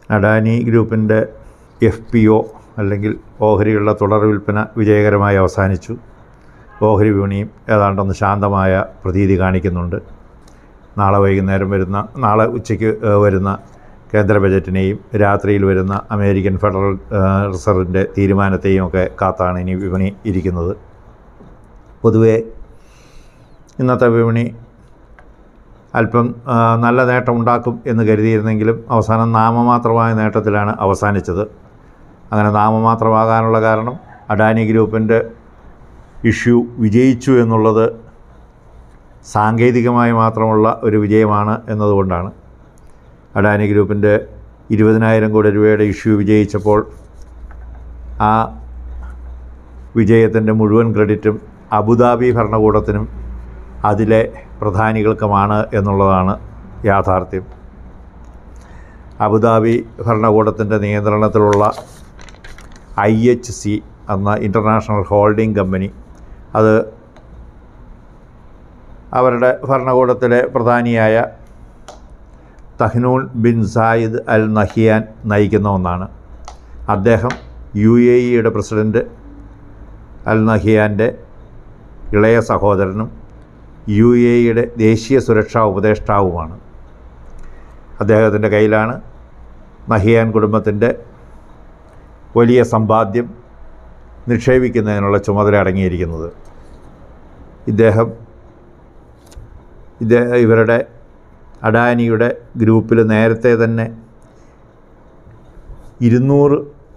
അഡാനി ഗ്രൂപ്പിൻ്റെ F P O അല്ലെങ്കിൽ ഓഹരികളുടെ തുടർ വിൽപ്പന വിജയകരമായി അവസാനിച്ചു ഓഹരി വിപണിയും ഏതാണ്ടൊന്ന് ശാന്തമായ പ്രതീതി കാണിക്കുന്നുണ്ട് നാളെ വൈകുന്നേരം വരുന്ന നാളെ ഉച്ചയ്ക്ക് ഏഹ്, വരുന്ന കേന്ദ്ര ബജറ്റിനെയും രാത്രിയിൽ വരുന്ന അമേരിക്കൻ ഫെഡറൽ ഏഹ്, റിസർവിൻ്റെ തീരുമാനത്തെയും ഒക്കെ കാത്താണ് ഇനി വിപണി ഇരിക്കുന്നത് പൊതുവേ ഇന്നത്തെ വിപണി അല്പം ആ, നല്ല നേട്ടം ഉണ്ടാക്കും എന്ന് കരുതിയിരുന്നെങ്കിലും അവസാനം നാമമാത്രമായ നേട്ടത്തിലാണ് അവസാനിച്ചത് അങ്ങനെ നാമമാത്രമാകാനുള്ള കാരണം അഡാനി ഗ്രൂപ്പിൻ്റെ ഇഷ്യൂ വിജയിച്ചു എന്നുള്ളത് സാങ്കേതികമായി മാത്രമുള്ള ഒരു വിജയമാണ് എന്നതുകൊണ്ടാണ് അഡാനി ഗ്രൂപ്പിൻ്റെ ഇരുപതിനായിരം കോടി രൂപയുടെ ഇഷ്യൂ വിജയിച്ചപ്പോൾ ആ വിജയത്തിൻ്റെ മുഴുവൻ ക്രെഡിറ്റും അബുദാബി ഭരണകൂടത്തിനും അതിലെ പ്രധാനികൾക്കുമാണ് എന്നുള്ളതാണ് യാഥാർത്ഥ്യം അബുദാബി ഭരണകൂടത്തിൻ്റെ നിയന്ത്രണത്തിലുള്ള ഐ എച്ച് സി എന്ന ഇൻ്റർനാഷണൽ ഹോൾഡിംഗ് കമ്പനി അത് അവരുടെ ഭരണകൂടത്തിലെ പ്രധാനിയായ Tahnoun bin Zayed Al Nahyan നയിക്കുന്ന ഒന്നാണ് അദ്ദേഹം യു എ ഇയുടെ പ്രസിഡൻറ്റ് അൽ നഹിയാൻ്റെ ഇളയ സഹോദരനും യു എ ഇയുടെ ദേശീയ സുരക്ഷാ ഉപദേഷ്ടാവുമാണ് അദ്ദേഹത്തിൻ്റെ കയ്യിലാണ് നഹിയാൻ കുടുംബത്തിൻ്റെ വലിയ സമ്പാദ്യം നിക്ഷേപിക്കുന്നതിനുള്ള ചുമതല അടങ്ങിയിരിക്കുന്നത് ഇദ്ദേഹം ഇദ്ദേഹം ഇവരുടെ അഡാനിയുടെ ഗ്രൂപ്പിൽ നേരത്തെ തന്നെ ഇരുന്നൂറ്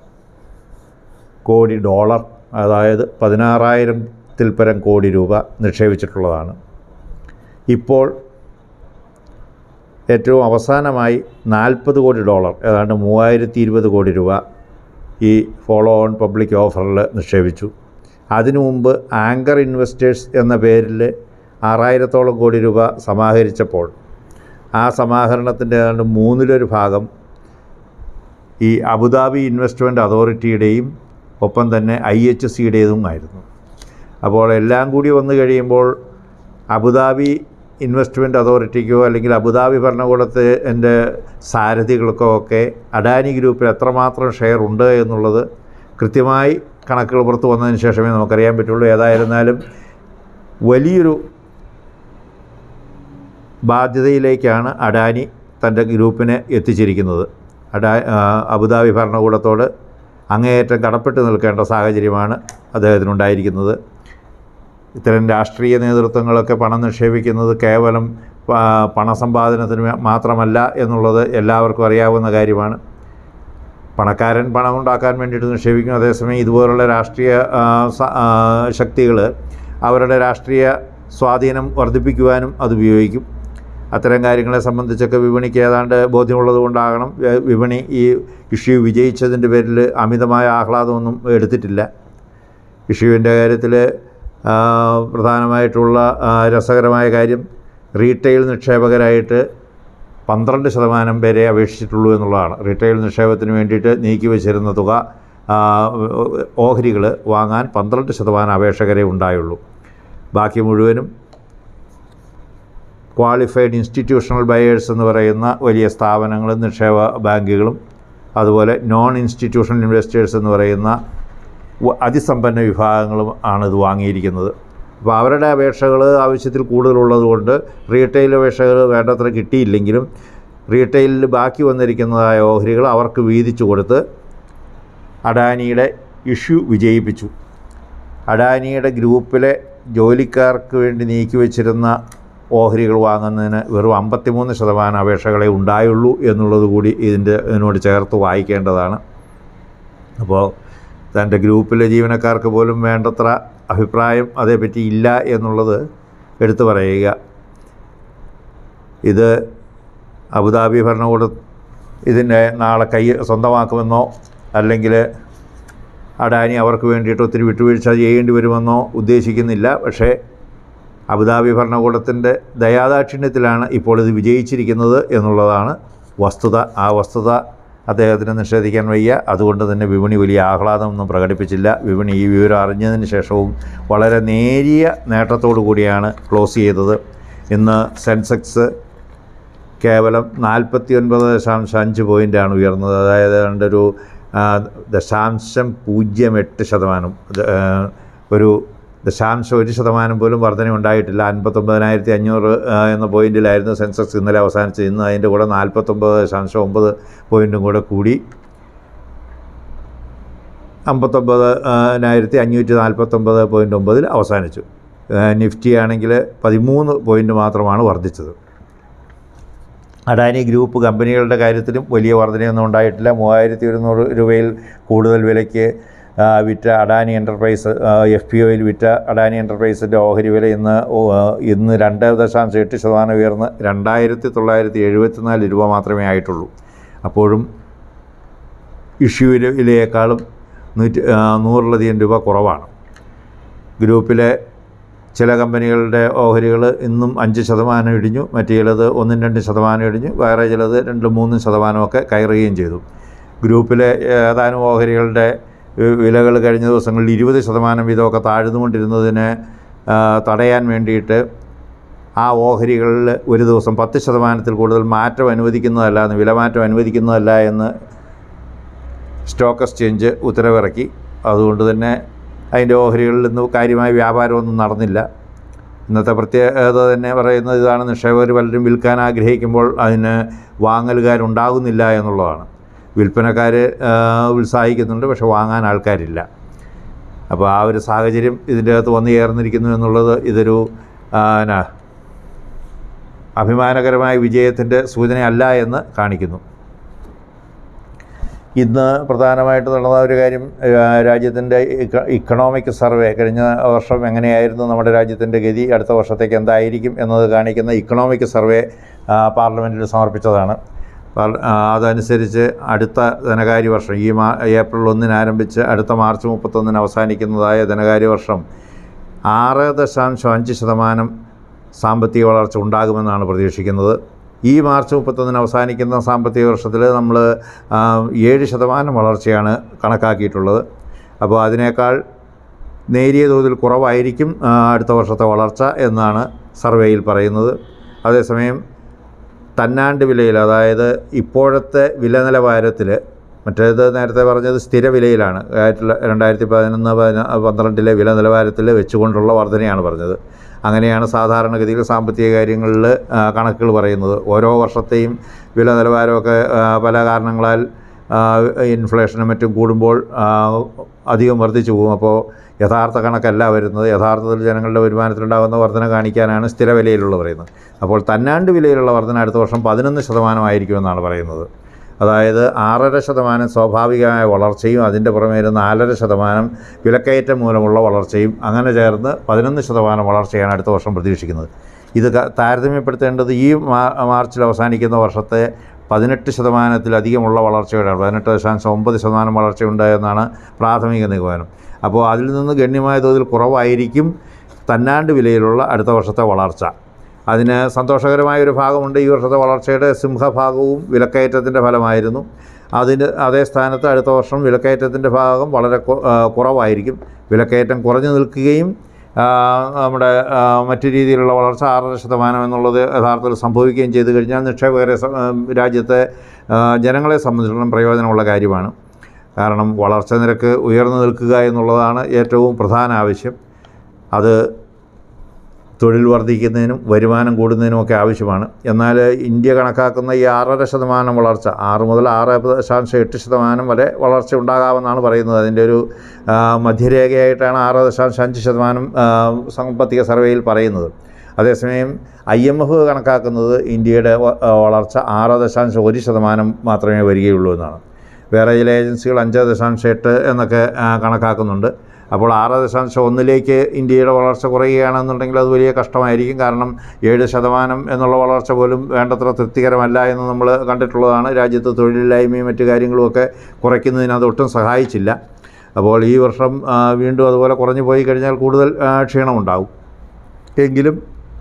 കോടി ഡോളർ അതായത് പതിനാറായിരത്തിൽ പരം കോടി രൂപ നിക്ഷേപിച്ചിട്ടുള്ളതാണ് ഇപ്പോൾ ഏറ്റവും അവസാനമായി നാൽപ്പത് കോടി ഡോളർ ഏതാണ്ട് മൂവായിരത്തി ഇരുപത് കോടി രൂപ ഈ ഫോളോ ഓൺ പബ്ലിക് ഓഫറിൽ നിക്ഷേപിച്ചു അതിനു മുമ്പ് ആങ്കർ ഇൻവെസ്റ്റേഴ്സ് എന്ന പേരിൽ ആറായിരത്തോളം കോടി രൂപ സമാഹരിച്ചപ്പോൾ ആ സമാഹരണത്തിൻ്റെ ഏതാണ്ട് മൂന്നിലൊരു ഭാഗം ഈ അബുദാബി ഇൻവെസ്റ്റ്മെൻറ്റ് അതോറിറ്റിയുടെയും ഒപ്പം തന്നെ ഐ എച്ച് സിയുടേതും ആയിരുന്നു അപ്പോൾ എല്ലാം കൂടി വന്നു കഴിയുമ്പോൾ അബുദാബി ഇൻവെസ്റ്റ്മെൻറ്റ് അതോറിറ്റിക്കോ അല്ലെങ്കിൽ അബുദാബി ഭരണകൂടത്തെ എൻ്റെ സാരഥികൾക്കോ ഒക്കെ അഡാനി ഗ്രൂപ്പിൽ എത്രമാത്രം ഷെയർ ഉണ്ട് എന്നുള്ളത് കൃത്യമായി കണക്കുകൾ പുറത്ത് വന്നതിന് ശേഷമേ നമുക്കറിയാൻ പറ്റുള്ളൂ ഏതായിരുന്നാലും വലിയൊരു ബാധ്യതയിലേക്കാണ് അഡാനി തൻ്റെ ഗ്രൂപ്പിനെ എത്തിച്ചിരിക്കുന്നത് അഡാ ആ, അബുദാബി ഭരണകൂടത്തോട് അങ്ങേയറ്റം കടപ്പെട്ട് നിൽക്കേണ്ട സാഹചര്യമാണ് അദ്ദേഹത്തിനുണ്ടായിരിക്കുന്നത് ഇത്തരം രാഷ്ട്രീയ നേതൃത്വങ്ങളൊക്കെ പണം നിക്ഷേപിക്കുന്നത് കേവലം ആ, പണസമ്പാദനത്തിന് വേ- മാത്രമല്ല എന്നുള്ളത് എല്ലാവർക്കും അറിയാവുന്ന കാര്യമാണ് പണക്കാരൻ പണം ഉണ്ടാക്കാൻ വേണ്ടിയിട്ട് നിക്ഷേപിക്കും അതേസമയം ഇതുപോലുള്ള രാഷ്ട്രീയ ശക്തികൾ അവരുടെ രാഷ്ട്രീയ സ്വാധീനം വർദ്ധിപ്പിക്കുവാനും അത് ഉപയോഗിക്കും അത്തരം കാര്യങ്ങളെ സംബന്ധിച്ചൊക്കെ വിപണിക്ക് ഏതാണ്ട് ബോധ്യമുള്ളത് കൊണ്ടാകണം ഏ, വിപണി ഈ ഇഷ്യൂ വിജയിച്ചതിൻ്റെ പേരിൽ അമിതമായ ആഹ്ലാദമൊന്നും എടുത്തിട്ടില്ല ഇഷ്യൂവിൻ്റെ കാര്യത്തിൽ പ്രധാനമായിട്ടുള്ള ആ, രസകരമായ കാര്യം റീറ്റെയിൽ നിക്ഷേപകരായിട്ട് പന്ത്രണ്ട് ശതമാനം പേരെ അപേക്ഷിച്ചിട്ടുള്ളൂ എന്നുള്ളതാണ് റീറ്റെയിൽ നിക്ഷേപത്തിന് വേണ്ടിയിട്ട് നീക്കി വച്ചിരുന്ന തുക ഓഹരികൾ വാങ്ങാൻ പന്ത്രണ്ട് ശതമാനം അപേക്ഷകരെ ഉണ്ടായുള്ളൂ ബാക്കി മുഴുവനും ക്വാളിഫൈഡ് ഇൻസ്റ്റിറ്റ്യൂഷണൽ ബയേഴ്സ് എന്ന് പറയുന്ന വലിയ സ്ഥാപനങ്ങളും നിക്ഷേപ ബാങ്കുകളും അതുപോലെ നോൺ ഇൻസ്റ്റിറ്റ്യൂഷണൽ ഇൻവെസ്റ്റേഴ്സ് എന്ന് പറയുന്ന വ- അതിസമ്പന്ന വിഭാഗങ്ങളും ആണ് ഇത് വാങ്ങിയിരിക്കുന്നത് അപ്പോൾ അവരുടെ അപേക്ഷകൾ ആവശ്യത്തിൽ കൂടുതലുള്ളത് കൊണ്ട് റീറ്റെയിൽ അപേക്ഷകൾ വേണ്ടത്ര കിട്ടിയില്ലെങ്കിലും റീറ്റെയിലിൽ ബാക്കി വന്നിരിക്കുന്നതായ ഓഹരികൾ അവർക്ക് വീതിച്ചു കൊടുത്ത് അഡാനിയുടെ ഇഷ്യൂ വിജയിപ്പിച്ചു അഡാനിയുടെ ഗ്രൂപ്പിലെ ജോലിക്കാർക്ക് വേണ്ടി നീക്കി വച്ചിരുന്ന ഓഹരികൾ വാങ്ങുന്നതിന് വെറും അമ്പത്തിമൂന്ന് ശതമാനം അപേക്ഷകളെ ഉണ്ടായുള്ളൂ എന്നുള്ളത് കൂടി ഇതിൻ്റെ ഇതിനോട് ചേർത്ത് വായിക്കേണ്ടതാണ് അപ്പോൾ തൻ്റെ ഗ്രൂപ്പിലെ ജീവനക്കാർക്ക് പോലും വേണ്ടത്ര അഭിപ്രായം അതേപ്പറ്റി ഇല്ല എന്നുള്ളത് എടുത്തു പറയുക ഇത് അബുദാബി ഭരണകൂടം ഇതിനെ നാളെ കൈ സ്വന്തമാക്കുമെന്നോ അല്ലെങ്കിൽ അഡാനി അവർക്ക് വേണ്ടിയിട്ട് ഒത്തിരി വിട്ടുവീഴ്ച ചെയ്യേണ്ടി വരുമെന്നോ ഉദ്ദേശിക്കുന്നില്ല പക്ഷേ അബുദാബി ഭരണകൂടത്തിൻ്റെ ദയാദാക്ഷിണ്യത്തിലാണ് ഇപ്പോൾ ഇത് വിജയിച്ചിരിക്കുന്നത് എന്നുള്ളതാണ് വസ്തുത ആ വസ്തുത അദ്ദേഹത്തിന് നിഷേധിക്കാൻ വയ്യ അതുകൊണ്ട് തന്നെ വിപണി വലിയ ആഹ്ലാദമൊന്നും പ്രകടിപ്പിച്ചില്ല വിപണി ഈ വിവരം അറിഞ്ഞതിന് ശേഷവും വളരെ നേരിയ നേട്ടത്തോടു കൂടിയാണ് ക്ലോസ് ചെയ്തത് ഇന്ന് സെൻസെക്സ് കേവലം നാൽപ്പത്തി ഒൻപത് ദശാംശം അഞ്ച് പോയിൻ്റാണ് ഉയർന്നത് അതായത് ഏതാണ്ട് ഒരു ആ, ദശാംശം പൂജ്യം എട്ട് ശതമാനം അത്, ആ, ഒരു ദശാംശം ഒരു ശതമാനം പോലും വർധന ഉണ്ടായിട്ടില്ല അൻപത്തൊമ്പതിനായിരത്തി അഞ്ഞൂറ് ആ, എന്ന പോയിന്റിലായിരുന്നു സെൻസസ് ഇന്നലെ അവസാനിച്ചത് ഇന്ന് അതിൻ്റെ കൂടെ നാൽപ്പത്തൊമ്പത് ദശാംശം ഒമ്പത് പോയിൻറ്റും കൂടെ കൂടി അമ്പത്തൊമ്പതിനായിരത്തി അഞ്ഞൂറ്റി നാൽപ്പത്തൊമ്പത് പോയിൻറ്റ് ഒമ്പതിൽ അവസാനിച്ചു ആ, നിഫ്റ്റി ആണെങ്കിൽ പതിമൂന്ന് പോയിൻറ്റ് മാത്രമാണ് വർദ്ധിച്ചത് അഡാനി ഗ്രൂപ്പ് കമ്പനികളുടെ കാര്യത്തിലും വലിയ വർധനയൊന്നും ഉണ്ടായിട്ടില്ല മൂവായിരത്തി ഒരുന്നൂറ് രൂപയിൽ കൂടുതൽ വിലയ്ക്ക് ആ, വിറ്റ Adani enterprise F P O വിറ്റ അഡാനി എൻ്റർപ്രൈസിൻ്റെ ഓഹരി വില ഇന്ന് ഓ, ആ, ഇന്ന് രണ്ട് ദശാംശം എട്ട് ശതമാനം ഉയർന്ന് രണ്ടായിരത്തി തൊള്ളായിരത്തി എഴുപത്തിനാല് രൂപ മാത്രമേ ആയിട്ടുള്ളൂ അപ്പോഴും ഇഷ്യൂ വില- വിലയേക്കാളും നൂറ്റി ആ, നൂറിലധികം രൂപ കുറവാണ് ഗ്രൂപ്പിലെ ചില കമ്പനികളുടെ ഓഹരികൾ ഇന്നും അഞ്ച് ശതമാനം ഇടിഞ്ഞു മറ്റു ചിലത് ഒന്നും രണ്ടും ശതമാനം ഇടിഞ്ഞു വേറെ ചിലത് രണ്ടും മൂന്നും ശതമാനമൊക്കെ കയറുകയും ചെയ്തു ഗ്രൂപ്പിലെ ഏതാനും ഓഹരികളുടെ ഏഹ്, വിലകൾ കഴിഞ്ഞ ദിവസങ്ങളിൽ ഇരുപത് ശതമാനം വീതമൊക്കെ താഴ്ന്നുകൊണ്ടിരുന്നതിനെ ആ, തടയാൻ വേണ്ടിയിട്ട് ആ ഓഹരികളിൽ ഒരു ദിവസം പത്ത് ശതമാനത്തിൽ കൂടുതൽ മാറ്റം അനുവദിക്കുന്നതല്ല എന്ന് വിലമാറ്റം അനുവദിക്കുന്നതല്ല എന്ന് സ്റ്റോക്ക് എക്സ്ചേഞ്ച് ഉത്തരവിറക്കി അതുകൊണ്ട് തന്നെ അതിൻ്റെ ഓഹരികളിൽ നിന്ന് കാര്യമായ വ്യാപാരമൊന്നും നടന്നില്ല ഇന്നത്തെ പ്രത്യേകത തന്നെ പറയുന്നത് ഇതാണ് നിക്ഷേപകർ പലരും വിൽക്കാൻ ആഗ്രഹിക്കുമ്പോൾ അതിന് വാങ്ങലുകാരുണ്ടാകുന്നില്ല എന്നുള്ളതാണ് വിൽപ്പനക്കാർ ഉത്സാഹിക്കുന്നുണ്ട് പക്ഷെ വാങ്ങാൻ ആൾക്കാരില്ല അപ്പോൾ ആ ഒരു സാഹചര്യം ഇതിൻ്റെ അകത്ത് വന്നു ചേർന്നിരിക്കുന്നു എന്നുള്ളത് ഇതൊരു ആ, എന്നാ അഭിമാനകരമായ വിജയത്തിൻ്റെ സൂചനയല്ല എന്ന് കാണിക്കുന്നു ഇന്ന് പ്രധാനമായിട്ട് നടന്ന ഒരു കാര്യം രാജ്യത്തിൻ്റെ ഇക്കണോമിക് സർവേ കഴിഞ്ഞ വർഷം എങ്ങനെയായിരുന്നു നമ്മുടെ രാജ്യത്തിൻ്റെ ഗതി അടുത്ത വർഷത്തേക്ക് എന്തായിരിക്കും എന്നത് കാണിക്കുന്ന ഇക്കണോമിക് സർവേ ആ, പാർലമെൻറ്റിൽ സമർപ്പിച്ചതാണ് പാർ- ആ, അതനുസരിച്ച് അടുത്ത ധനകാര്യ വർഷം ഈ മാ ഏപ്രിൽ ഒന്നിന് ആരംഭിച്ച് അടുത്ത മാർച്ച് മുപ്പത്തൊന്നിന് അവസാനിക്കുന്നതായ ധനകാര്യ വർഷം ആറ് ദശാംശം അഞ്ച് ശതമാനം സാമ്പത്തിക വളർച്ച ഉണ്ടാകുമെന്നാണ് പ്രതീക്ഷിക്കുന്നത് ഈ മാർച്ച് മുപ്പത്തൊന്നിന് അവസാനിക്കുന്ന സാമ്പത്തിക വർഷത്തിൽ നമ്മൾ ഏഴ് ശതമാനം വളർച്ചയാണ് കണക്കാക്കിയിട്ടുള്ളത് അപ്പോൾ അതിനേക്കാൾ നേരിയ തോതിൽ കുറവായിരിക്കും ആ, അടുത്ത വർഷത്തെ വളർച്ച എന്നാണ് സർവേയിൽ പറയുന്നത് അതേസമയം തന്നാണ്ട് വിലയിൽ അതായത് ഇപ്പോഴത്തെ വില നിലവാരത്തിൽ മറ്റേത് നേരത്തെ പറഞ്ഞത് സ്ഥിര വിലയിലാണ് ആയിട്ടുള്ള രണ്ടായിരത്തി പതിനൊന്ന് പതിന പന്ത്രണ്ടിലെ വില നിലവാരത്തിൽ വെച്ചുകൊണ്ടുള്ള വർധനയാണ് പറഞ്ഞത് അങ്ങനെയാണ് സാധാരണഗതിയിൽ സാമ്പത്തിക കാര്യങ്ങളിൽ കണക്കുകൾ പറയുന്നത് ഓരോ വർഷത്തെയും വില നിലവാരമൊക്കെ ആ, പല കാരണങ്ങളാൽ ആ, ഇൻഫ്ലേഷനും മറ്റും കൂടുമ്പോൾ ആ, അധികം വർദ്ധിച്ചു പോകും അപ്പോൾ യഥാർത്ഥ കണക്കല്ല വരുന്നത് യഥാർത്ഥത്തിൽ ജനങ്ങളുടെ വരുമാനത്തിലുണ്ടാകുന്ന വർധന കാണിക്കാനാണ് സ്ഥിര വിലയിലുള്ള പറയുന്നത് അപ്പോൾ തന്നാണ്ട് വിലയിലുള്ള വർധന അടുത്ത വർഷം പതിനൊന്ന് ശതമാനമായിരിക്കുമെന്നാണ് പറയുന്നത് അതായത് ആറര ശതമാനം സ്വാഭാവികമായ വളർച്ചയും അതിൻ്റെ പുറമേ ഒരു നാലര ശതമാനം വിലക്കയറ്റം മൂലമുള്ള വളർച്ചയും അങ്ങനെ ചേർന്ന് പതിനൊന്ന് ശതമാനം വളർച്ചയാണ് അടുത്ത വർഷം പ്രതീക്ഷിക്കുന്നത് ഇത് ക- താരതമ്യപ്പെടുത്തേണ്ടത് ഈ മാ- മാർച്ചിൽ അവസാനിക്കുന്ന വർഷത്തെ പതിനെട്ട് ശതമാനത്തിലധികമുള്ള വളർച്ചയോടെയാണ് പതിനെട്ട് ദശാംശം ഒമ്പത് ശതമാനം വളർച്ചയുണ്ടായെന്നാണ് പ്രാഥമിക നിഗമനം അപ്പോൾ അതിൽ നിന്ന് ഗണ്യമായ തോതിൽ കുറവായിരിക്കും തന്നാണ്ട് വിലയിലുള്ള അടുത്ത വർഷത്തെ വളർച്ച അതിന് സന്തോഷകരമായ ഒരു ഭാഗമുണ്ട് ഈ വർഷത്തെ വളർച്ചയുടെ സിംഹഭാഗവും വിലക്കയറ്റത്തിൻ്റെ ഫലമായിരുന്നു അതിന് അതേ സ്ഥാനത്ത് അടുത്ത വർഷം വിലക്കയറ്റത്തിൻ്റെ ഭാഗം വളരെ കു- ആ, കുറവായിരിക്കും വിലക്കയറ്റം കുറഞ്ഞു നിൽക്കുകയും ആ, നമ്മുടെ ആ, മറ്റു രീതിയിലുള്ള വളർച്ച ആറര ശതമാനം എന്നുള്ളത് യഥാർത്ഥത്തിൽ സംഭവിക്കുകയും ചെയ്തു കഴിഞ്ഞാൽ നിക്ഷേപകരെ സ- ആ, രാജ്യത്തെ ആ, ജനങ്ങളെ സംബന്ധിച്ചിടത്തോളം പ്രയോജനമുള്ള കാര്യമാണ് കാരണം വളർച്ച നിരക്ക് ഉയർന്നു നിൽക്കുക എന്നുള്ളതാണ് ഏറ്റവും പ്രധാന ആവശ്യം അത് തൊഴിൽ വർദ്ധിക്കുന്നതിനും വരുമാനം കൂടുന്നതിനും ഒക്കെ ആവശ്യമാണ് എന്നാൽ ഇന്ത്യ കണക്കാക്കുന്ന ഈ ആറര ശതമാനം വളർച്ച ആറ് മുതൽ ആറ് ദശാംശം എട്ട് ശതമാനം വരെ വളർച്ച ഉണ്ടാകാമെന്നാണ് പറയുന്നത് അതിൻ്റെ ഒരു ആ, മധ്യരേഖയായിട്ടാണ് ആറ് ദശാംശം അഞ്ച് ശതമാനം ആ, സാമ്പത്തിക സർവേയിൽ പറയുന്നത് അതേസമയം ഐ എം എഫ് കണക്കാക്കുന്നത് ഇന്ത്യയുടെ വ- ആ, വളർച്ച ആറ് ദശാംശം ഒരു ശതമാനം മാത്രമേ വരികയുള്ളൂ എന്നാണ് വേറെ ചില ഏജൻസികൾ അഞ്ച് ദശാംശം എട്ട് എന്നൊക്കെ ആ, കണക്കാക്കുന്നുണ്ട് അപ്പോൾ ആറ് ദശാംശം ഒന്നിലേക്ക് ഇന്ത്യയുടെ വളർച്ച കുറയുകയാണെന്നുണ്ടെങ്കിൽ അത് വലിയ കഷ്ടമായിരിക്കും കാരണം ഏഴ് ശതമാനം എന്നുള്ള വളർച്ച പോലും വേണ്ടത്ര തൃപ്തികരമല്ല എന്ന് നമ്മൾ കണ്ടിട്ടുള്ളതാണ് രാജ്യത്ത് തൊഴിലില്ലായ്മയും മറ്റു കാര്യങ്ങളുമൊക്കെ കുറയ്ക്കുന്നതിന് അത് ഒട്ടും സഹായിച്ചില്ല അപ്പോൾ ഈ വർഷം ആ, വീണ്ടും അതുപോലെ കുറഞ്ഞു പോയി കഴിഞ്ഞാൽ കൂടുതൽ ആ, ക്ഷീണമുണ്ടാകും എങ്കിലും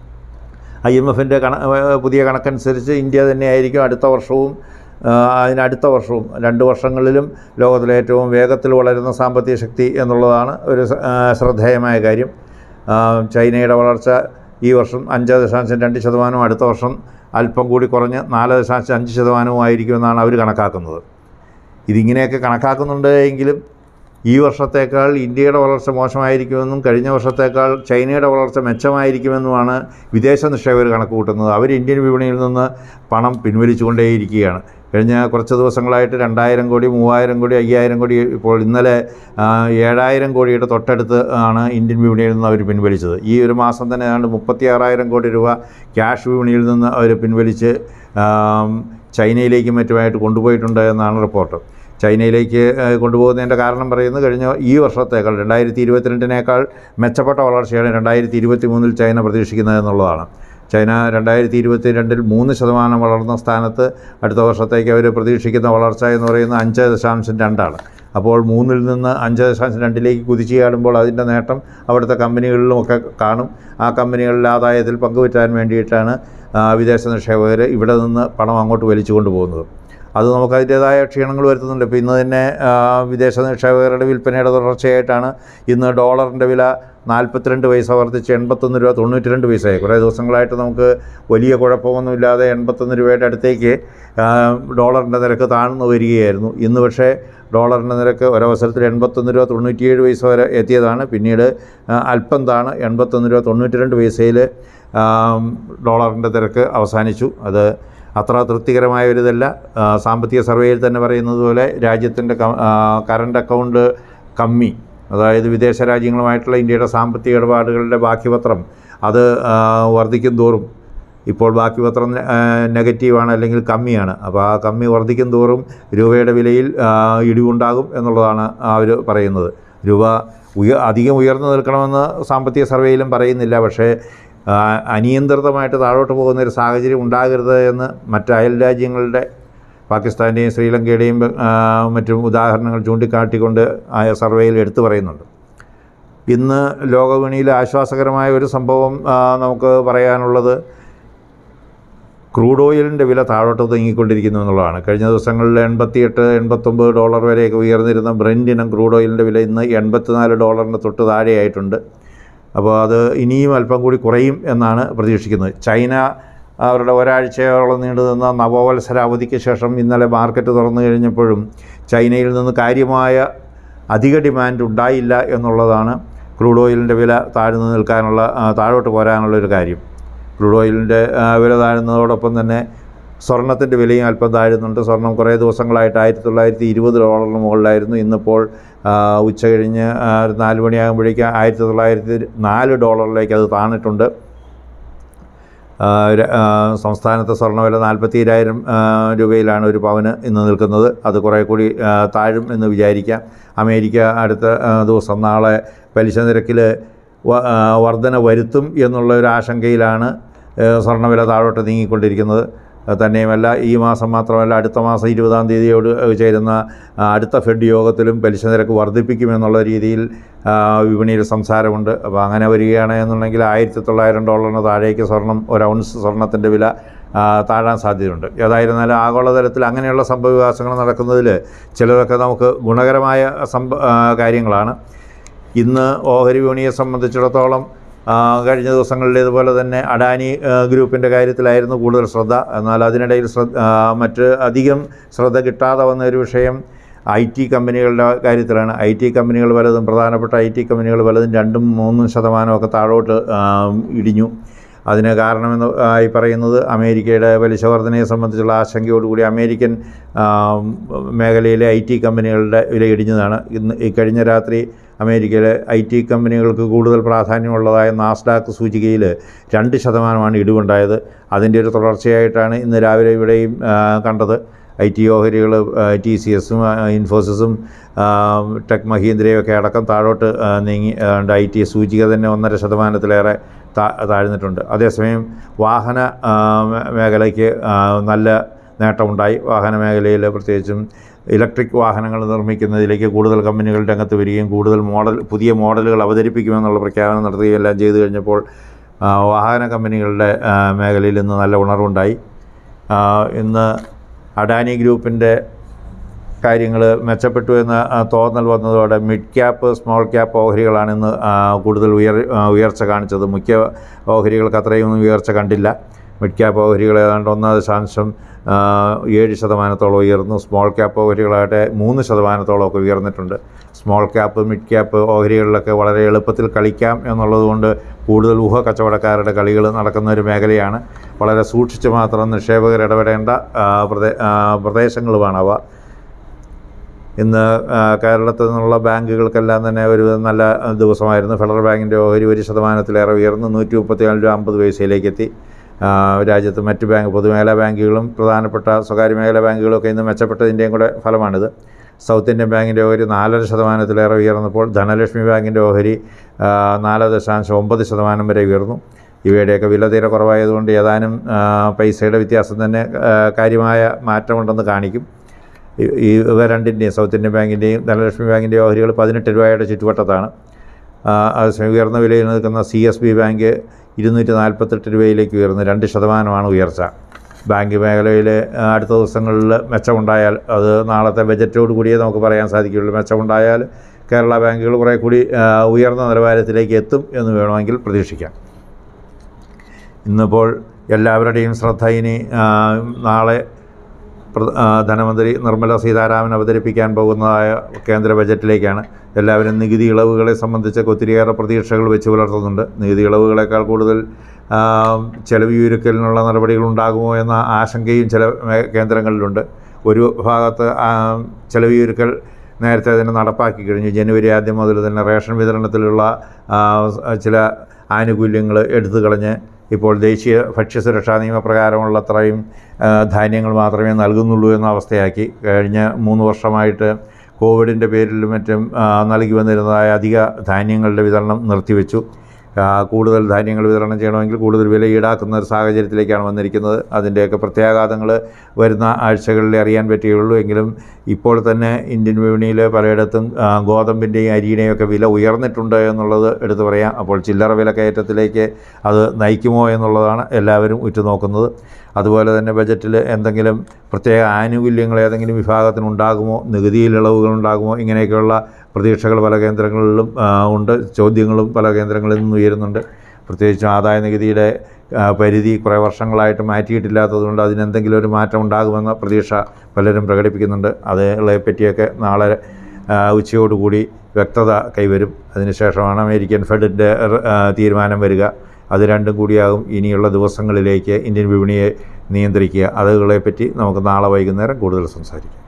ഐ എം എഫിൻ്റെ കണ ഏഹ് പുതിയ കണക്കനുസരിച്ച് ഇന്ത്യ തന്നെയായിരിക്കും അടുത്ത വർഷവും ആഹ് അതിനടുത്ത വർഷവും രണ്ട് വർഷങ്ങളിലും ലോകത്തിലെ ഏറ്റവും വേഗത്തിൽ വളരുന്ന സാമ്പത്തിക ശക്തി എന്നുള്ളതാണ് ഒരു സ- ആഹ് ശ്രദ്ധേയമായ കാര്യം ആഹ് ചൈനയുടെ വളർച്ച ഈ വർഷം അഞ്ച് ദശാംശം രണ്ട് ശതമാനം അടുത്ത വർഷം അല്പം കൂടി കുറഞ്ഞ് നാല് ദശാംശം അഞ്ച് ശതമാനവുമായിരിക്കുമെന്നാണ് അവർ കണക്കാക്കുന്നത് ഇതിങ്ങനെയൊക്കെ കണക്കാക്കുന്നുണ്ട് എങ്കിലും ഈ വർഷത്തേക്കാൾ ഇന്ത്യയുടെ വളർച്ച മോശമായിരിക്കുമെന്നും കഴിഞ്ഞ വർഷത്തേക്കാൾ ചൈനയുടെ വളർച്ച മെച്ചമായിരിക്കുമെന്നുമാണ് വിദേശ നിക്ഷേപകർ കണക്ക് കൂട്ടുന്നത് അവർ ഇന്ത്യൻ വിപണിയിൽ നിന്ന് പണം പിൻവലിച്ചുകൊണ്ടേയിരിക്കുകയാണ് കഴിഞ്ഞ കുറച്ച് ദിവസങ്ങളായിട്ട് രണ്ടായിരം കോടി മൂവായിരം കോടി അയ്യായിരം കോടി ഇപ്പോൾ ഇന്നലെ ആ, ഏഴായിരം കോടിയുടെ തൊട്ടടുത്ത് ആണ് ഇന്ത്യൻ വിപണിയിൽ നിന്ന് അവർ പിൻവലിച്ചത് ഈ ഒരു മാസം തന്നെ ഏതാണ്ട് മുപ്പത്തി ആറായിരം കോടി രൂപ ക്യാഷ് വിപണിയിൽ നിന്ന് അവർ പിൻവലിച്ച് ആം, ചൈനയിലേക്കും മറ്റുമായിട്ട് കൊണ്ടുപോയിട്ടുണ്ട് എന്നാണ് റിപ്പോർട്ട് ചൈനയിലേക്ക് ഏഹ്, കൊണ്ടുപോകുന്നതിൻ്റെ കാരണം പറയുന്നത് കഴിഞ്ഞ ഈ വർഷത്തേക്കാൾ രണ്ടായിരത്തി ഇരുപത്തിരണ്ടിനേക്കാൾ മെച്ചപ്പെട്ട വളർച്ചയാണ് രണ്ടായിരത്തി ഇരുപത്തി മൂന്നിൽ ചൈന പ്രതീക്ഷിക്കുന്നത് എന്നുള്ളതാണ് ചൈന രണ്ടായിരത്തി ഇരുപത്തി രണ്ടിൽ മൂന്ന് ശതമാനം വളർന്ന സ്ഥാനത്ത് അടുത്ത വർഷത്തേക്ക് അവർ പ്രതീക്ഷിക്കുന്ന വളർച്ച എന്ന് പറയുന്നത് അഞ്ച് ദശാംശം രണ്ടാണ് അപ്പോൾ മൂന്നിൽ നിന്ന് അഞ്ച് ദശാംശം രണ്ടിലേക്ക് കുതിച്ചു ചാടുമ്പോൾ അതിൻ്റെ നേട്ടം അവിടുത്തെ കമ്പനികളിലുമൊക്കെ കാണും ആ കമ്പനികളിലെ ആദായത്തിൽ പങ്കുപറ്റാൻ വേണ്ടിയിട്ടാണ് ആ, വിദേശ നിക്ഷേപകർ ഇവിടെ നിന്ന് പണം അങ്ങോട്ട് വലിച്ചു കൊണ്ടുപോകുന്നത് അത് നമുക്ക് അതിൻ്റേതായ ക്ഷീണങ്ങൾ വരുത്തുന്നുണ്ട് ഇപ്പോൾ ഇന്ന് തന്നെ ആ, വിദേശ നിക്ഷേപകരുടെ വിൽപ്പനയുടെ തുടർച്ചയായിട്ടാണ് ഇന്ന് ഡോളറിൻ്റെ വില നാൽപ്പത്തിരണ്ട് പൈസ വർദ്ധിച്ച് എൺപത്തൊന്ന് രൂപ തൊണ്ണൂറ്റി രണ്ട് പൈസയായി കുറേ ദിവസങ്ങളായിട്ട് നമുക്ക് വലിയ കുഴപ്പമൊന്നുമില്ലാതെ എൺപത്തൊന്ന് രൂപയുടെ അടുത്തേക്ക് ആ, ഡോളറിൻ്റെ നിരക്ക് താഴ്ന്നു വരികയായിരുന്നു ഇന്ന് പക്ഷേ ഡോളറിൻ്റെ നിരക്ക് ഒരവസരത്തിൽ എൺപത്തൊന്ന് രൂപ തൊണ്ണൂറ്റിയേഴ് പൈസ വരെ എത്തിയതാണ് പിന്നീട് ആ, അല്പം താണ് എൺപത്തൊന്ന് രൂപ തൊണ്ണൂറ്റി രണ്ട് പൈസയിൽ ഡോളറിൻ്റെ നിരക്ക് അവസാനിച്ചു അത് അത്ര തൃപ്തികരമായ ഒരു ഇതല്ല ആ, സാമ്പത്തിക സർവേയിൽ തന്നെ പറയുന്നത് പോലെ രാജ്യത്തിൻ്റെ കറണ്ട് അക്കൗണ്ട് കമ്മി അതായത് വിദേശ രാജ്യങ്ങളുമായിട്ടുള്ള ഇന്ത്യയുടെ സാമ്പത്തിക ഇടപാടുകളുടെ ബാക്കിപത്രം അത് ആ, വർദ്ധിക്കും തോറും ഇപ്പോൾ ബാക്കി പത്രം ആ, നെഗറ്റീവാണ് അല്ലെങ്കിൽ കമ്മിയാണ് അപ്പോൾ ആ കമ്മി വർദ്ധിക്കും തോറും രൂപയുടെ വിലയിൽ ആ, ഇടിവുണ്ടാകും എന്നുള്ളതാണ് അവർ പറയുന്നത് രൂപ ഉയ അധികം ഉയർന്നു നിൽക്കണമെന്ന് സാമ്പത്തിക സർവേയിലും പറയുന്നില്ല പക്ഷേ ആ, അനിയന്ത്രിതമായിട്ട് താഴോട്ട് പോകുന്ന ഒരു സാഹചര്യം ഉണ്ടാകരുത് എന്ന് മറ്റ് അയൽ രാജ്യങ്ങളുടെ പാകിസ്ഥാൻ്റെയും ശ്രീലങ്കയുടെയും ആ, മറ്റും ഉദാഹരണങ്ങൾ ചൂണ്ടിക്കാട്ടിക്കൊണ്ട് ആ സർവേയിൽ എടുത്തു പറയുന്നുണ്ട് ഇന്ന് ലോകവിപണിയിൽ ആശ്വാസകരമായ ഒരു സംഭവം ആ, നമുക്ക് പറയാനുള്ളത് ക്രൂഡ് ഓയിലിൻ്റെ വില താഴോട്ട് നീങ്ങിക്കൊണ്ടിരിക്കുന്നു എന്നുള്ളതാണ് കഴിഞ്ഞ ദിവസങ്ങളിൽ എൺപത്തിയെട്ട് എൺപത്തൊമ്പത് ഡോളർ വരെയൊക്കെ ഉയർന്നിരുന്ന ബ്രെൻഡ് ഇനം ക്രൂഡ് ഓയിലിൻ്റെ വില ഇന്ന് എൺപത്തിനാല് ഡോളറിന് തൊട്ട് താഴെയായിട്ടുണ്ട് അപ്പോൾ അത് ഇനിയും അല്പം കൂടി കുറയും എന്നാണ് പ്രതീക്ഷിക്കുന്നത് ചൈന അവരുടെ ഒരാഴ്ചയോളം നീണ്ടു നിന്ന നവവത്സര അവധിക്ക് ശേഷം ഇന്നലെ മാർക്കറ്റ് തുറന്നു കഴിഞ്ഞപ്പോഴും ചൈനയിൽ നിന്ന് കാര്യമായ അധിക ഡിമാൻഡ് ഉണ്ടായില്ല എന്നുള്ളതാണ് ക്രൂഡ് ഓയിലിൻ്റെ വില താഴ്ന്നു നിൽക്കാനുള്ള ആ, താഴോട്ട് പോരാനുള്ള ഒരു കാര്യം ക്രൂഡ് ഓയിലിൻ്റെ ആ, വില താഴുന്നതോടൊപ്പം തന്നെ സ്വർണത്തിൻ്റെ വിലയും അല്പം താഴുന്നുണ്ട് സ്വർണം കുറേ ദിവസങ്ങളായിട്ട് ആയിരത്തി തൊള്ളായിരത്തി ഇരുപത് ഡോളറിന് മുകളിലായിരുന്നു ഇന്നിപ്പോൾ ആ, ഉച്ച കഴിഞ്ഞ് ആ, ഒരു നാല് മണിയാകുമ്പോഴേക്കും ആയിരത്തി തൊള്ളായിരത്തി നാല് ഡോളറിലേക്ക് അത് താണിട്ടുണ്ട് ആ, ര- ആ, സംസ്ഥാനത്തെ സ്വർണ്ണവില നാൽപ്പത്തിരായിരം രൂപയിലാണ് ഒരു പവന് ഇന്ന് നിൽക്കുന്നത് അത് കുറേ കൂടി ആ, താഴും എന്ന് വിചാരിക്കാം അമേരിക്ക അടുത്ത ആ, ദിവസം നാളെ പലിശ നിരക്കിൽ വ- ആ, വർധന വരുത്തും എന്നുള്ള ഒരു ആശങ്കയിലാണ് ആ, സ്വർണ്ണവില താഴോട്ട് നീങ്ങിക്കൊണ്ടിരിക്കുന്നത് അത് തന്നെയുമല്ല ഈ മാസം മാത്രമല്ല അടുത്ത മാസം ഇരുപതാം തീയതിയോട് ചേരുന്ന ആ, അടുത്ത ഫെഡ് യോഗത്തിലും പലിശ നിരക്ക് വർദ്ധിപ്പിക്കുമെന്നുള്ള രീതിയിൽ ആ, വിപണിയിൽ സംസാരമുണ്ട് അപ്പോൾ അങ്ങനെ വരികയാണ് എന്നുണ്ടെങ്കിൽ ആയിരത്തി തൊള്ളായിരം ഡോളറിന് താഴേക്ക് സ്വർണം ഒരു ഔൺസ് സ്വർണത്തിൻ്റെ വില ആ, താഴാൻ സാധ്യതയുണ്ട് ഏതായിരുന്നാലും ആഗോളതലത്തിൽ അങ്ങനെയുള്ള സംഭവവികാസങ്ങൾ നടക്കുന്നതിൽ ചിലതൊക്കെ നമുക്ക് ഗുണകരമായ സംഭ ആ, കാര്യങ്ങളാണ് ഇന്ന് ഓഹരി വിപണിയെ സംബന്ധിച്ചിടത്തോളം ആ, കഴിഞ്ഞ ദിവസങ്ങളിലേതുപോലെ തന്നെ അഡാനി ആ, ഗ്രൂപ്പിൻ്റെ കാര്യത്തിലായിരുന്നു കൂടുതൽ ശ്രദ്ധ എന്നാൽ അതിനിടയിൽ ശ്രദ്ധ ആ, മറ്റ് അധികം ശ്രദ്ധ കിട്ടാതെ വന്ന ഒരു വിഷയം ഐ ടി കമ്പനികളുടെ കാര്യത്തിലാണ് ഐ ടി കമ്പനികൾ പലതും പ്രധാനപ്പെട്ട ഐ ടി കമ്പനികൾ പലതും രണ്ടും മൂന്നും ശതമാനമൊക്കെ താഴോട്ട് ആ, ഇടിഞ്ഞു അതിന് കാരണമെന്ന് ആയി പറയുന്നത് അമേരിക്കയുടെ പലിശ വർധനയെ സംബന്ധിച്ചുള്ള ആശങ്കയോടുകൂടി അമേരിക്കൻ ആ, മേഖലയിലെ ഐ ടി കമ്പനികളുടെ വില ഇടിഞ്ഞതാണ് ഇന്ന് ഈ കഴിഞ്ഞ രാത്രി അമേരിക്കയിലെ ഐ ടി കമ്പനികൾക്ക് കൂടുതൽ പ്രാധാന്യമുള്ളതായ നാസ്ഡാക്ക് സൂചികയിൽ രണ്ട് ശതമാനമാണ് ഇടിവുണ്ടായത് അതിൻ്റെ ഒരു തുടർച്ചയായിട്ടാണ് ഇന്ന് രാവിലെ ഇവിടെയും ആ, കണ്ടത് ഐ ടി ഓഹരികൾ ടി സി എസും ഇൻഫോസിസും ആ, ടെക് മഹീന്ദ്രയും ഒക്കെ അടക്കം താഴോട്ട് ആ, നീങ്ങി അതുകൊണ്ട് ഐ ടി സൂചിക തന്നെ ഒന്നര ശതമാനത്തിലേറെ താ താഴ്ന്നിട്ടുണ്ട് അതേസമയം വാഹന ആ, മേ- മേഖലയ്ക്ക് ആ, നല്ല നേട്ടമുണ്ടായി വാഹന മേഖലയിൽ പ്രത്യേകിച്ചും ഇലക്ട്രിക് വാഹനങ്ങൾ നിർമ്മിക്കുന്നതിലേക്ക് കൂടുതൽ കമ്പനികൾ രംഗത്ത് വരികയും കൂടുതൽ മോഡൽ പുതിയ മോഡലുകൾ അവതരിപ്പിക്കുമെന്നുള്ള പ്രഖ്യാപനം നടത്തുകയും എല്ലാം ചെയ്തു കഴിഞ്ഞപ്പോൾ ആ, വാഹന കമ്പനികളുടെ ആ, മേഖലയിൽ ഇന്ന് നല്ല ഉണർവുണ്ടായി ആ, ഇന്ന് അഡാനി ഗ്രൂപ്പിൻ്റെ കാര്യങ്ങൾ മെച്ചപ്പെട്ടു എന്ന ആ, തോന്നൽ വന്നതോടെ മിഡ് ക്യാപ്പ് സ്മോൾ ക്യാപ്പ് ഓഹരികളാണ് ഇന്ന് ആ, കൂടുതൽ ഉയർ ആ, ഉയർച്ച കാണിച്ചത് മുഖ്യ ഓഹരികൾക്ക് അത്രയൊന്നും ഉയർച്ച കണ്ടില്ല മിഡ് ക്യാപ്പ് ഓഹരികൾ ഏതാണ്ട് ഒന്ന് ദശാംശം ആ, ഏഴ് ശതമാനത്തോളം ഉയർന്നു സ്മോൾ ക്യാപ്പ് ഓഹരികളാകട്ടെ മൂന്ന് ശതമാനത്തോളമൊക്കെ ഉയർന്നിട്ടുണ്ട് സ്മോൾ ക്യാപ്പ് മിഡ് ക്യാപ്പ് ഓഹരികളിലൊക്കെ വളരെ എളുപ്പത്തിൽ കളിക്കാം എന്നുള്ളതുകൊണ്ട് കൂടുതൽ ഊഹ കച്ചവടക്കാരുടെ കളികൾ നടക്കുന്ന ഒരു മേഖലയാണ് വളരെ സൂക്ഷിച്ച് മാത്രം നിക്ഷേപകർ ഇടപെടേണ്ട ആ, പ്രദേ ആ, പ്രദേശങ്ങളുമാണവ ഇന്ന് ആ, കേരളത്തിൽ നിന്നുള്ള ബാങ്കുകൾക്കെല്ലാം തന്നെ ഒരു നല്ല ദിവസമായിരുന്നു ഫെഡറൽ ബാങ്കിൻ്റെ ഓഹരി ഒരു ശതമാനത്തിലേറെ ഉയർന്ന് നൂറ്റി മുപ്പത്തിനാല് രൂപ അമ്പത് പൈസയിലേക്ക് എത്തി ആ, രാജ്യത്ത് മറ്റ് ബാങ്ക് പൊതുമേഖലാ ബാങ്കുകളും പ്രധാനപ്പെട്ട സ്വകാര്യ മേഖലാ ബാങ്കുകളൊക്കെ ഇന്ന് മെച്ചപ്പെട്ടതിൻ്റെയും കൂടെ ഫലമാണിത് സൗത്ത് ഇന്ത്യൻ ബാങ്കിൻ്റെ ഓഹരി നാലര ശതമാനത്തിലേറെ ഉയർന്നപ്പോൾ ധനലക്ഷ്മി ബാങ്കിൻ്റെ ഓഹരി ആ, നാല് ദശാംശം ഒമ്പത് ശതമാനം വരെ ഉയർന്നു ഇവയുടെയൊക്കെ വില തീരെ കുറവായതുകൊണ്ട് ഏതാനും ആ, പൈസയുടെ വ്യത്യാസം തന്നെ ആ, കാര്യമായ മാറ്റമുണ്ടെന്ന് കാണിക്കും ഈ- ഈ ഇവ രണ്ടിൻ്റെയും സൗത്ത് ഇന്ത്യൻ ബാങ്കിൻ്റെയും ധനലക്ഷ്മി ബാങ്കിൻ്റെയും ഓഹരികൾ പതിനെട്ട് രൂപയുടെ ചുറ്റുവട്ടത്താണ് ആ, അതേസമയം ഉയർന്ന വിലയിൽ നിൽക്കുന്ന സി എസ് ബി ബാങ്ക് ഇരുന്നൂറ്റി നാൽപ്പത്തെട്ട് രൂപയിലേക്ക് ഉയർന്നു രണ്ട് ശതമാനമാണ് ഉയർച്ച ബാങ്ക് മേഖലയിൽ ആ, അടുത്ത ദിവസങ്ങളിൽ മെച്ചമുണ്ടായാൽ അത് നാളത്തെ ബജറ്റോട് കൂടിയേ നമുക്ക് പറയാൻ സാധിക്കുകയുള്ളൂ മെച്ചമുണ്ടായാൽ കേരള ബാങ്കുകൾ കുറേ കൂടി ആ, ഉയർന്ന നിലവാരത്തിലേക്ക് എത്തും എന്ന് വേണമെങ്കിൽ പ്രതീക്ഷിക്കാം ഇന്നിപ്പോൾ എല്ലാവരുടെയും ശ്രദ്ധ ഇനി ആ, നാളെ പ്ര- ആ, ധനമന്ത്രി നിർമ്മല സീതാരാമൻ അവതരിപ്പിക്കാൻ പോകുന്നതായ കേന്ദ്ര ബജറ്റിലേക്കാണ് എല്ലാവരും നികുതി ഇളവുകളെ സംബന്ധിച്ച് ഒത്തിരിയേറെ പ്രതീക്ഷകൾ വെച്ച് പുലർത്തുന്നുണ്ട് നികുതി ഇളവുകളേക്കാൾ കൂടുതൽ ആ, ചെലവ് ചുരുക്കലിനുള്ള നടപടികൾ ഉണ്ടാകുമോ എന്ന ആശങ്കയും ചില മേ- കേന്ദ്രങ്ങളിലുണ്ട് ഒരു ഭാഗത്ത് ആ, ചെലവ് ചുരുക്കൽ നേരത്തെ തന്നെ നടപ്പാക്കി കഴിഞ്ഞു ജനുവരി ആദ്യം മുതൽ തന്നെ റേഷൻ വിതരണത്തിലുള്ള ആ, ചില ആനുകൂല്യങ്ങൾ എടുത്തു കളഞ്ഞ് ഇപ്പോൾ ദേശീയ ഭക്ഷ്യസുരക്ഷാ നിയമപ്രകാരമുള്ളത്രയും ആ, ധാന്യങ്ങൾ മാത്രമേ നൽകുന്നുള്ളൂ എന്ന അവസ്ഥയാക്കി കഴിഞ്ഞ മൂന്ന് വർഷമായിട്ട് കോവിഡിൻ്റെ പേരിലും മറ്റും ആ, നൽകി വന്നിരുന്നതായ അധിക ധാന്യങ്ങളുടെ വിതരണം നിർത്തിവെച്ചു ആ, കൂടുതൽ ധാന്യങ്ങൾ വിതരണം ചെയ്യണമെങ്കിൽ കൂടുതൽ വില ഈടാക്കുന്ന ഒരു സാഹചര്യത്തിലേക്കാണ് വന്നിരിക്കുന്നത് അതിൻ്റെയൊക്കെ പ്രത്യാഘാതങ്ങൾ വരുന്ന ആഴ്ചകളിൽ അറിയാൻ പറ്റുകയുള്ളൂ എങ്കിലും ഇപ്പോൾ തന്നെ ഇന്ത്യൻ വിപണിയിൽ പലയിടത്തും ആ, ഗോതമ്പിൻ്റെയും അരിയുടെയും ഒക്കെ വില ഉയർന്നിട്ടുണ്ട് എന്നുള്ളത് എടുത്തു പറയാം അപ്പോൾ ചില്ലറ വില കയറ്റത്തിലേക്ക് അത് നയിക്കുമോ എന്നുള്ളതാണ് എല്ലാവരും ഉറ്റുനോക്കുന്നത് അതുപോലെ തന്നെ ബജറ്റിൽ എന്തെങ്കിലും പ്രത്യേക ആനുകൂല്യങ്ങൾ ഏതെങ്കിലും വിഭാഗത്തിന് ഉണ്ടാകുമോ നികുതിയിൽ ഇളവുകൾ ഉണ്ടാകുമോ ഇങ്ങനെയൊക്കെയുള്ള പ്രതീക്ഷകൾ പല കേന്ദ്രങ്ങളിലും ആ, ഉണ്ട് ചോദ്യങ്ങളും പല കേന്ദ്രങ്ങളിൽ നിന്നും ഉയരുന്നുണ്ട് പ്രത്യേകിച്ചും ആദായ നികുതിയുടെ ആ, പരിധി കുറേ വർഷങ്ങളായിട്ട് മാറ്റിയിട്ടില്ലാത്തതുകൊണ്ട് അതിനെന്തെങ്കിലും ഒരു മാറ്റം ഉണ്ടാകുമെന്ന പ്രതീക്ഷ പലരും പ്രകടിപ്പിക്കുന്നുണ്ട് അതുകളെ പറ്റിയൊക്കെ നാളെ ആ, ഉച്ചയോടുകൂടി വ്യക്തത കൈവരും അതിനുശേഷമാണ് അമേരിക്കൻ ഫെഡിൻ്റെ തീരുമാനം വരിക അത് രണ്ടും കൂടിയാകും ഇനിയുള്ള ദിവസങ്ങളിലേക്ക് ഇന്ത്യൻ വിപണിയെ നിയന്ത്രിക്കുക അതുകളെപ്പറ്റി നമുക്ക് നാളെ വൈകുന്നേരം കൂടുതൽ സംസാരിക്കാം